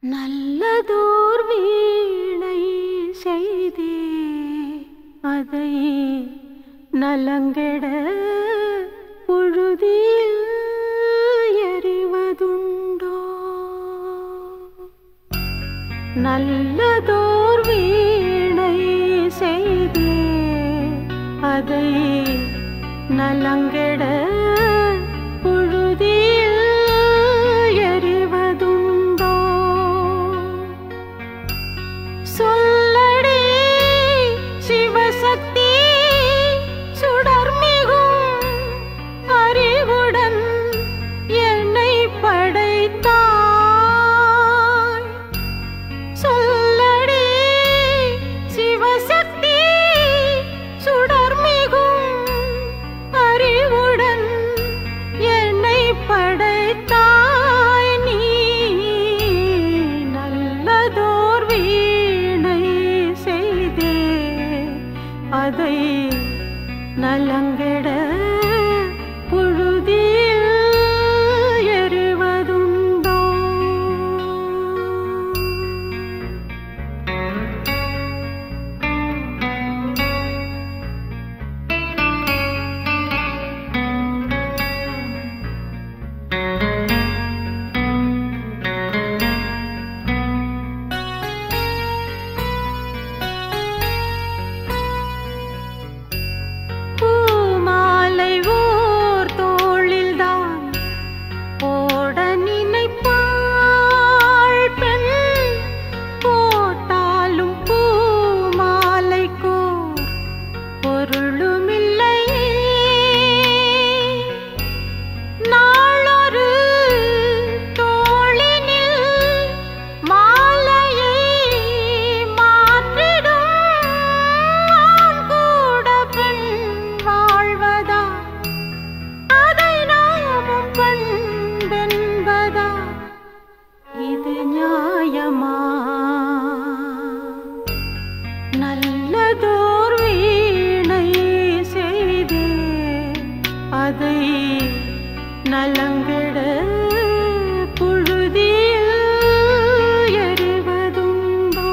நல்லதோர் வீணை செய்தே அதை நலங்கெட புழுதியில் எறிவதுண்டோ நல்லதோர் வீணை செய்தே அதை நலங்கெட புழுதியில் எறிவதுண்டோ சொல்லடி சிவசக்தி சுடர்மிகும் அறிவுடன் என்னை படைத்தாய் சொல்லடி சிவசக்தி சுடர்மிகும் அறிவுடன் என்னை படைத்தாய் நீ நல்லதோர் வீணை செய்தே அதை நலங்கெட புழுதியில் எறிவதுண்டோ பூமாலை ஓர் தோளில்தான் போட நினைப்பாள் பெண் போட்டாலும் பூமாலைக்கோ பொருளுமில்லையே நாளொரு தோளினில் மாலையை மாற்றிடும் ஆண் கூட பெண் வாழ்வதா அதை நாமும் கண்டென்பதா இது நியாயமா நல்லதோர் வீணை செய்தே அதை நலங்கெட புழுதியில் எறிவதுண்டோ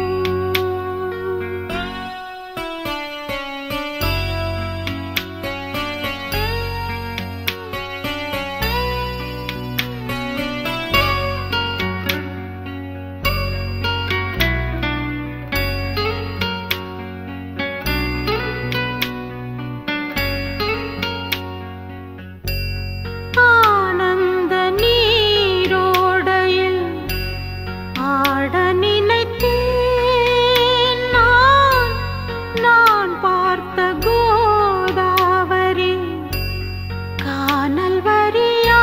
ஆனந்த நீரோடையில் ஆட நினைத்தேன் நான் நான் பார்த்த கோதாவரி கானல் வரியா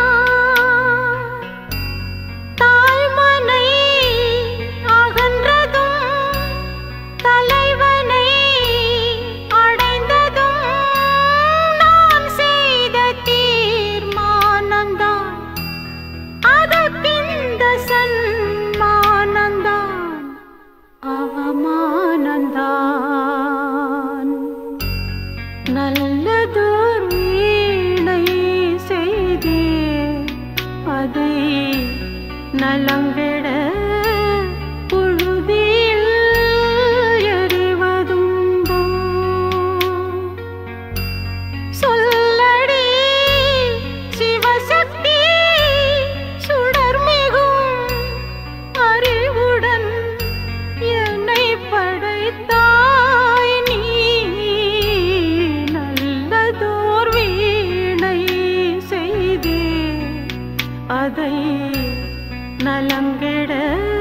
தாய்மனை அகன்றதும் தலைவனை அடைந்ததும் நான் செய்த தீர்மானந்தான் அதற்கிந்த சன்மானந்தான் அவமானந்தான் நல்லதோர் வீணை செய்தே அதை நலங்கெட புழுதியில் எறிவதுண்டோ சொல்லடி சிவசக்தி சுடர்மிகும் அறிவுடன் என்னை படைத்தாய் நீ நல்லதோர் வீணை செய்தே அதை நலங்கெட